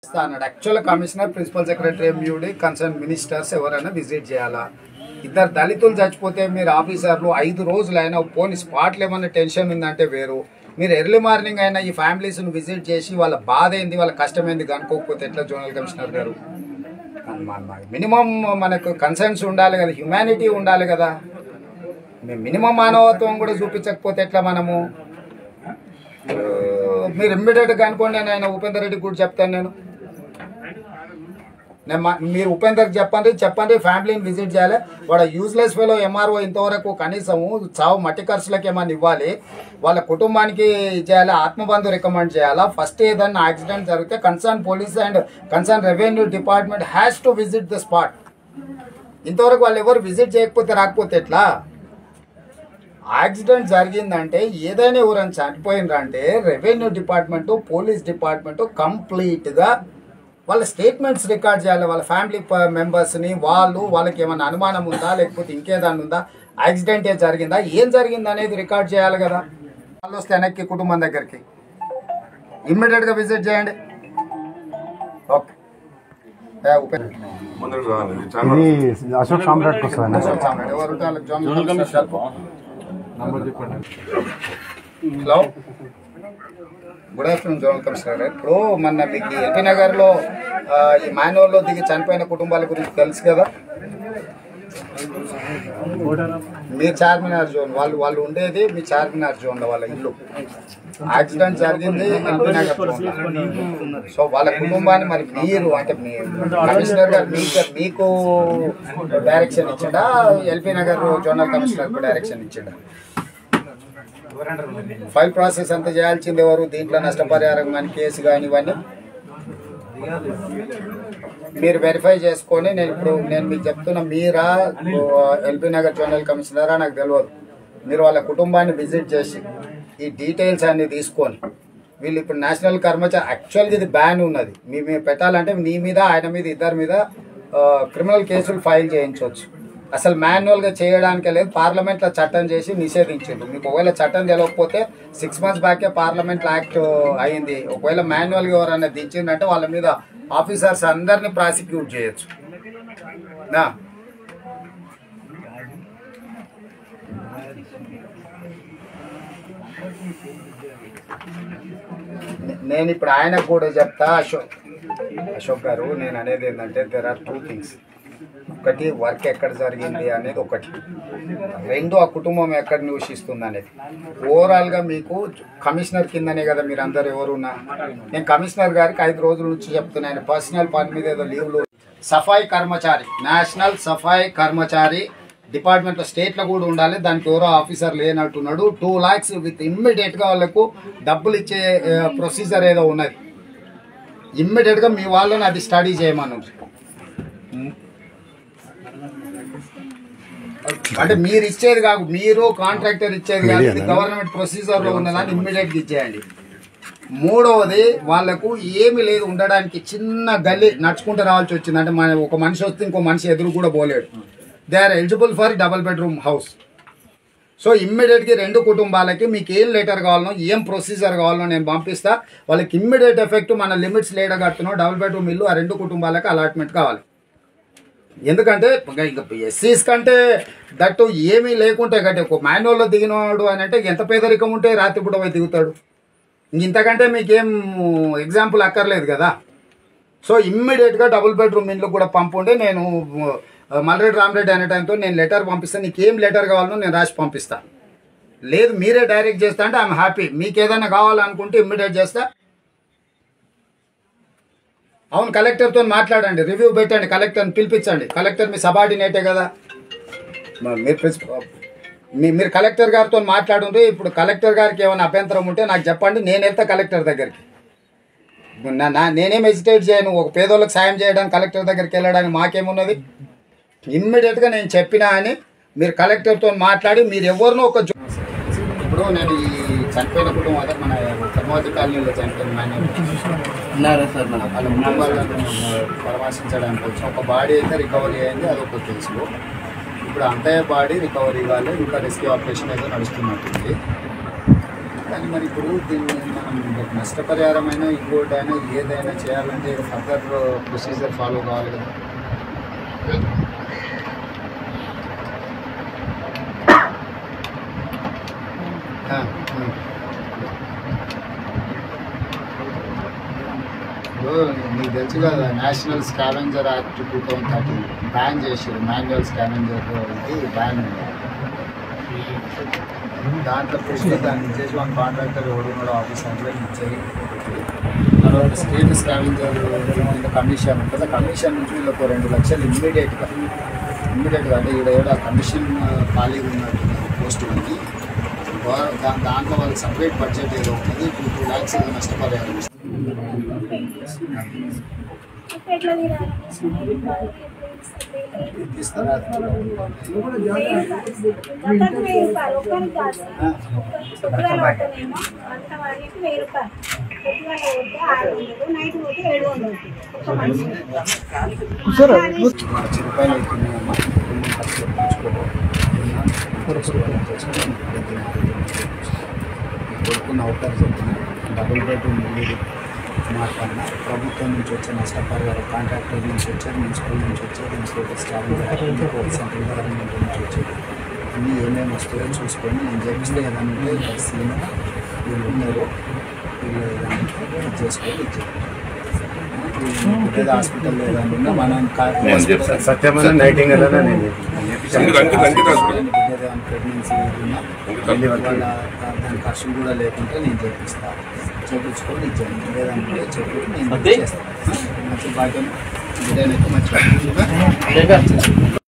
ఇస్తా అన్నాడు actual commissioner principal secretary M U D concern ministers ఎవరైనా విజిట్ చేయాలా ఇద్దరు దళితులు చచ్చిపోతే మీరు ఆఫీసర్లు ఐదు రోజులు అయినా పోనీ స్పాట్లు ఏమన్నా టెన్షన్ ఉందంటే వేరు మీరు ఎర్లీ మార్నింగ్ అయినా ఈ ఫ్యామిలీస్ను విజిట్ చేసి వాళ్ళ బాధ ఏంది వాళ్ళ కష్టం ఏంది కనుక్కోకపోతే ఎట్లా జోనల్ కమిషనర్ గారు మినిమం మనకు కన్సర్న్స్ ఉండాలి కదా హ్యుమానిటీ ఉండాలి కదా మేము మినిమం మానవత్వం కూడా చూపించకపోతే ఎట్లా మనము ఆ, మీరు ఇమ్మీడియట్గా అనుకోండి నేను ఆయన ఉపేందర్ రెడ్డికి కూడా చెప్తాను నేను నేను మా- మీరు ఉపేందర్కి చెప్పండి చెప్పండి ఫ్యామిలీని విజిట్ చేయాలి వాడు యూజ్లెస్ ఫెలో ఎంఆర్ఓ ఇంతవరకు కనీసము చావు మట్టి ఖర్చులకి ఏమైనా ఇవ్వాలి వాళ్ళ కుటుంబానికి చేయాలి ఆత్మబంధు రికమెండ్ చేయాలా ఫస్ట్ ఏదన్నా యాక్సిడెంట్ జరిగితే concern police and concern revenue department has to visit the spot ఇంతవరకు వాళ్ళు ఎవరు విజిట్ చేయకపోతే రాకపోతే ఎట్లా యాక్సిడెంట్ జరిగిందంటే ఏదైనా ఎవరైనా చనిపోయినరంటే రెవెన్యూ డిపార్ట్మెంటు పోలీస్ డిపార్ట్మెంటు కంప్లీట్గా వాళ్ళ స్టేట్మెంట్స్ రికార్డ్ చేయాలి వాళ్ళ ఫ్యామిలీ మెంబర్స్ని వాళ్ళు వాళ్ళకి ఏమైనా అనుమానం ఉందా లేకపోతే ఇంకేదన్నా ఉందా యాక్సిడెంట్ ఏ జరిగిందా ఏం జరిగింది అనేది రికార్డ్ చేయాలి కదా వాళ్ళు వస్తే వెనక్కి కుటుంబం దగ్గరికి ఇమ్మీడియట్గా విజిట్ చేయండి ఓకే ఏ, ఉపేంద్ర. ముందుకు రావాలి ఇది చాలా ఇది అశోక్ సామ్రాట్కి వస్తుంది అశోక్ సామ్రాట్. ఎవరు ఉంటే వాళ్ళకి జాయిన్ కమిషనర్ కలుపు. Hello good afternoon zonal commissioner గారు ఇప్పుడు మొన్న మీకు ఎల్పీ నగర్లో ఆ, ఈ మాన్యువల్లో దిగి చనిపోయిన కుటుంబాల గురించి తెలుసు కదా మీరు చార్మినార్ జోన్ వాళ్ళు వాళ్ళు ఉండేది మీ చార్మినార్ జోన్లో వాళ్ళ ఇల్లు యాక్సిడెంట్ జరిగింది ఎల్పీ నగర్ జోన్లో సో వాళ్ళ కుటుంబాన్ని మరి మీరు అంటే మీ కమిషనర్ గారు మీకు మీకు డైరెక్షన్ ఇచ్చిండా L B Nagar zonal commissioner direction ఇచ్చిండా ఫైల్ ప్రాసెస్ అంతా చేయాల్సింది ఎవరు దీంట్లో నష్టపరిహారం కానీ కేసు కానీ ఇవన్నీ మీరు వెరిఫై చేసుకొని నేను ఇప్పుడు నేను మీకు చెప్తున్నా మీరా ఎల్బీ నగర్ జోనల్ కమిషనరా నాకు తెలియదు మీరు వాళ్ళ కుటుంబాన్ని విజిట్ చేసి ఈ డీటెయిల్స్ అన్ని తీసుకొని వీళ్ళు ఇప్పుడు నేషనల్ కర్మచారి యాక్చువల్గా ఇది బ్యాన్ ఉన్నది మీ మీరు పెట్టాలంటే నీ మీద ఆయన మీద ఇద్దరి మీద క్రిమినల్ కేసులు ఫైల్ చేయించవచ్చు అసలు మాన్యువల్గా చేయడానికే లేదు పార్లమెంట్లో చట్టం చేసి నిషేధించింది మీకు ఒకవేళ చట్టం తెలియకపోతే సిక్స్ మంత్స్ బ్యాకే పార్లమెంట్లో యాక్ట్ అయింది ఒకవేళ మాన్యువల్గా ఎవరైనా దించిందంటే వాళ్ళ మీద ఆఫీసర్స్ అందరినీ ప్రాసిక్యూట్ చేయొచ్చు నా నేను ఇప్పుడు ఆయనకు కూడా చెప్తా అశోక్ అశోక్ గారు నేను అనేది ఏంటంటే దెర్ ఆర్ టూ థింగ్స్ ఒకటి వర్క్ ఎక్కడ జరిగింది అనేది ఒకటి రెండు ఆ కుటుంబం ఎక్కడ నివసిస్తుంది అనేది ఓవరాల్గా మీకు కమిషనర్ కిందనే కదా మీరు అందరు ఎవరున్నా నేను కమిషనర్ గారికి ఐదు రోజుల నుంచి చెప్తున్నాను పర్సనల్ పని మీద ఏదో లీవ్లు సఫాయి కర్మచారి నేషనల్ సఫాయి కర్మచారి డిపార్ట్మెంట్లో స్టేట్లో కూడా ఉండాలి దానికి ఎవరో ఆఫీసర్ లేనట్టున్నాడు టూ ల్యాక్స్ విత్ ఇమ్మీడియట్గా వాళ్ళకు డబ్బులు ఇచ్చే ప్రొసీజర్ ఏదో ఉన్నది ఇమ్మీడియట్గా మీ వాళ్ళని అది స్టడీ చేయమను అంటే మీరు ఇచ్చేది కాదు మీరు కాంట్రాక్టర్ ఇచ్చేది కాదు ఇది గవర్నమెంట్ ప్రొసీజర్ లో ఉన్నదాన్ని ఇమ్మీడియట్ ఇచ్చేయండి మూడవది వాళ్ళకు ఏమీ లేదు ఉండడానికి చిన్న గల్లీ నడుచుకుంటూ రావాల్సి వచ్చింది అంటే మన ఒక మనిషి వస్తే ఇంకో మనిషి ఎదురు కూడా పోలేడు they are eligible for double bedroom house so ఇమ్మీడియట్గా రెండు కుటుంబాలకి మీకు ఏం లెటర్ కావాలనో ఏం ప్రొసీజర్ కావాలనో నేను పంపిస్తా వాళ్ళకి ఇమ్మీడియట్ ఎఫెక్ట్ మన లిమిట్స్ లేడగట్టునో డబుల్ బెడ్రూమ్ ఇల్లు ఆ రెండు కుటుంబాలకి అలాట్మెంట్ కావాలి ఎందుకంటే ఎస్సీస్ కంటే దట్టు ఏమీ లేకుంటే కంటే ఒక మాన్యువల్లో దిగినవాడు అని అంటే ఎంత పేదరికం ఉంటే రాత్రి పూట పోయి దిగుతాడు ఇంతకంటే మీకేం ఎగ్జాంపుల్ అక్కర్లేదు కదా సో ఇమ్మీడియట్గా డబుల్ బెడ్రూమ్ ఇండ్లు కూడా పంపుండే నేను మల్రెడ్డి రామరెడ్డి అనే టైంతో నేను లెటర్ పంపిస్తాను నీకు ఏం లెటర్ కావాలనో నేను రాసి పంపిస్తాను లేదు మీరే డైరెక్ట్ చేస్తా అంటే ఐఎమ్ హ్యాపీ మీకు ఏదైనా కావాలనుకుంటే ఇమ్మీడియట్ చేస్తా అవును కలెక్టర్తో మాట్లాడండి రివ్యూ పెట్టండి కలెక్టర్ని పిలిపించండి కలెక్టర్ మీ సబార్డినేటే కదా మ- మీరు ప్రిన్సిప- మీ- మీరు కలెక్టర్ గారితో మాట్లాడుంటే ఇప్పుడు కలెక్టర్ గారికి ఏమైనా అభ్యంతరం ఉంటే నాకు చెప్పండి నేను వెళ్తా కలెక్టర్ దగ్గరికి నా- నా- నేనేం హెసిటేట్ చేయను ఒక పేదోళ్ళకి సాయం చేయడానికి కలెక్టర్ దగ్గరికి వెళ్ళడానికి మాకేమున్నది ఇమ్మీడియట్గా నేను చెప్పినా అని మీరు కలెక్టర్తో మాట్లాడి మీరు ఎవరినో ఒక జో- ఇప్పుడు నేను ఈ చనిపోయిన కుటుంబం అదే మన పద్మావతి కాలనీలో చనిపోయిన మాన్యువల్ ఉన్నారా సార్ మన వాళ్ళ కుటుంబాలను పరామర్శించడానికి వచ్చి ఒక బాడీ అయితే రికవరీ అయింది అదొక కేసు ఇప్పుడు అంతయ్య బాడీ రికవరీ కాలేదు ఇంకా రెస్క్యూ ఆపరేషన్ ఏదో నడుస్తున్నట్టుంది కానీ మరి ఇప్పుడు దీన్ని మనం నష్టపరిహారమైనా ఇంకోటైనా ఏదైనా చేయాలంటే ఫర్దర్ ప్రొసీజర్ ఫాలో కావాలి కదా ఆ, ఆ. ఇప్పుడు మీకు తెలుసు కదా national scavenger act two thousand thirteen ban చేసారు మాన్యువల్ స్కావెంజర్ ఇది బ్యాన్ ఉంది దాంట్లో ఫస్ట్ దాన్ని ఇచ్చేసి మన కాంట్రాక్టర్ ఎవడు కూడా ఆఫీసర్లో ఇచ్చేయి తర్వాత స్టేట్ స్కావెంజర్ కింద కమిషన్ ఉంటుంది ఆ కమిషన్ నుంచి వీళ్ళకి ఒక రెండు లక్షలు ఇమ్మీడియట్గా ఇమ్మీడియట్గా అంటే ఇక్కడ ఏదో కమిషన్ ఖాళీగా ఉన్నట్టు పోస్ట్ ఉంది వా- దా- దాంట్లో వాళ్ళకి సపరేట్ బడ్జెట్ ఏదో ఉంటుంది టూ టూ ల్యాక్స్ ఏదో నష్టపరిహారం ఇస్తుంది. ఎట్లా తీరాలి ఇస్తారా గంటకు వెయ్యి రూపాయలు ఒక్కరికి కాదు సార్. పొద్దుగాల పోతేనేమో వంట వాడికి వెయ్యి రూపాయలు పొద్దుగాల పోతే ఆరు వందలు నైట్ పోతే ఏడు వందలు ఒక్క మనిషి లక్ష రూపాయలు అవుతున్నాయమ్మా కొన్ని ఖర్చు పెంచుకోవడం కొడుకు నౌకర్ చెప్తున్నా డబుల్ బెడ్రూమ్ ఇల్లు మాట్లాడిన ప్రభుత్వం నుంచి వచ్చే నష్టపరిహారం కాంట్రాక్టర్ నుంచి వచ్చేది మున్సిపల్ నుంచి వచ్చేది ఇన్స్పెక్టర్ స్టాఫ్ సెంట్రల్ గవర్నమెంట్ నుంచి వచ్చేది అన్నీ ఏమేమి వస్తాయో చూసుకొని నేను చేపిస్తే ఏదైనా ఉంటే ఇక్కడ సీన్ వీళ్ళు ఉన్నారు వీళ్ళు ఏదైనా ఇది చేసుకొని ఇచ్చేది ఏదో హాస్పిటల్ ఏదైనా ఉన్నా మనం కా- నేను చెప్తాను. సత్యమైన నైటింగ్ నేను అంకిత అంకిత అంకిత హాస్పిటల్ ప్రెగ్నెన్సీ ఉన్నా వాళ్ళ దాని ఖర్చులు కూడా లేకుంటే నేను చేపిస్తాను చేపించుకొని ఇచ్చాను లేదంటే చెప్పి నేను చేస్తాను మంచి భాగ్యం బిడ్డనైతే మంచి